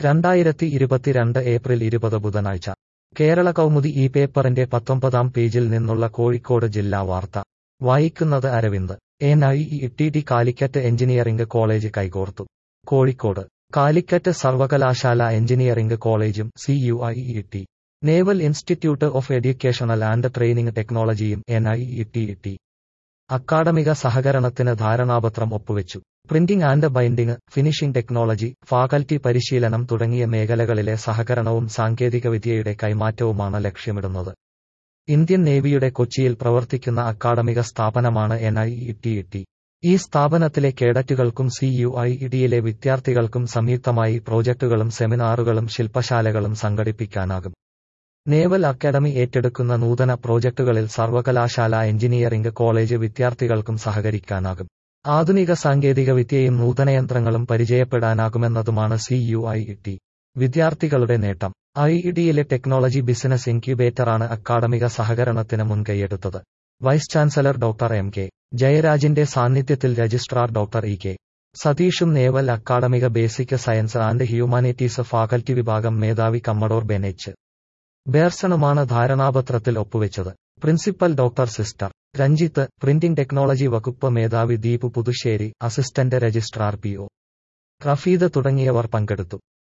രണ്ടായിരത്തി ഇരുപത്തിരണ്ട് ഏപ്രിൽ ഇരുപത് ബുധനാഴ്ച കേരള കൗമുദി ഈ പേപ്പറിന്റെ പത്തൊമ്പതാം പേജിൽ നിന്നുള്ള കോഴിക്കോട് ജില്ലാ വാർത്ത വായിക്കുന്നത് Aravind N I E T D Calicut engineering college കൈകോർത്തു കോഴിക്കോട് കാലിക്കറ്റ് സർവകലാശാല എഞ്ചിനീയറിംഗ് കോളേജും C U I E T naval institute of educational and training ടെക്നോളജിയും N I E T T അക്കാഡമിക സഹകരണത്തിന് ധാരണാപത്രം ഒപ്പുവെച്ചു printing and binding finishing technology faculty പരിശീലനം തുടങ്ങിയ മേഖലകളിലെ സഹകരണവും സാങ്കേതികവിദ്യയുടെ കൈമാറ്റവുമാണ് ലക്ഷ്യമിടുന്നത് ഇന്ത്യൻ നേവിയുടെ കൊച്ചിയിൽ പ്രവർത്തിക്കുന്ന അക്കാഡമിക സ്ഥാപനമാണ് N I E T T ഈ സ്ഥാപനത്തിലെ കേഡറ്റുകൾക്കും സി യു ഐ ഇഡിയിലെ വിദ്യാർത്ഥികൾക്കും സംയുക്തമായി പ്രോജക്ടുകളും സെമിനാറുകളും ശില്പശാലകളും സംഘടിപ്പിക്കാനാകും നേവൽ അക്കാദമി ഏറ്റെടുക്കുന്ന നൂതന പ്രോജക്ടുകളിൽ സർവകലാശാല എഞ്ചിനീയറിംഗ് കോളേജ് വിദ്യാർത്ഥികൾക്കും സഹകരിക്കാനാകും ആധുനിക സാങ്കേതികവിദ്യയും നൂതനയന്ത്രങ്ങളും പരിചയപ്പെടാനാകുമെന്നതുമാണ് സി യു ഐ ടി വിദ്യാർത്ഥികളുടെ നേട്ടം ഐ ഇഡിയിലെ ടെക്നോളജി ബിസിനസ് ഇൻക്യുബേറ്ററാണ് അക്കാഡമിക സഹകരണത്തിന് മുൻകൈയെടുത്തത് vice chancellor doctor M K ജയരാജിന്റെ സാന്നിധ്യത്തിൽ രജിസ്ട്രാർ ഡോക്ടർ ഇ കെ സതീഷും നേവൽ അക്കാഡമിക basic science and humanities faculty വിഭാഗം മേധാവി കമ്മഡോർ ബെനെച്ച് ബേർസണുമാണ് ധാരണാപത്രത്തിൽ ഒപ്പുവെച്ചത് principal doctor sister Ranjith printing technology വകുപ്പ് മേധാവി Deep Puthussery assistant registrar P O Rafeed തുടങ്ങിയവർ പങ്കെടുത്തു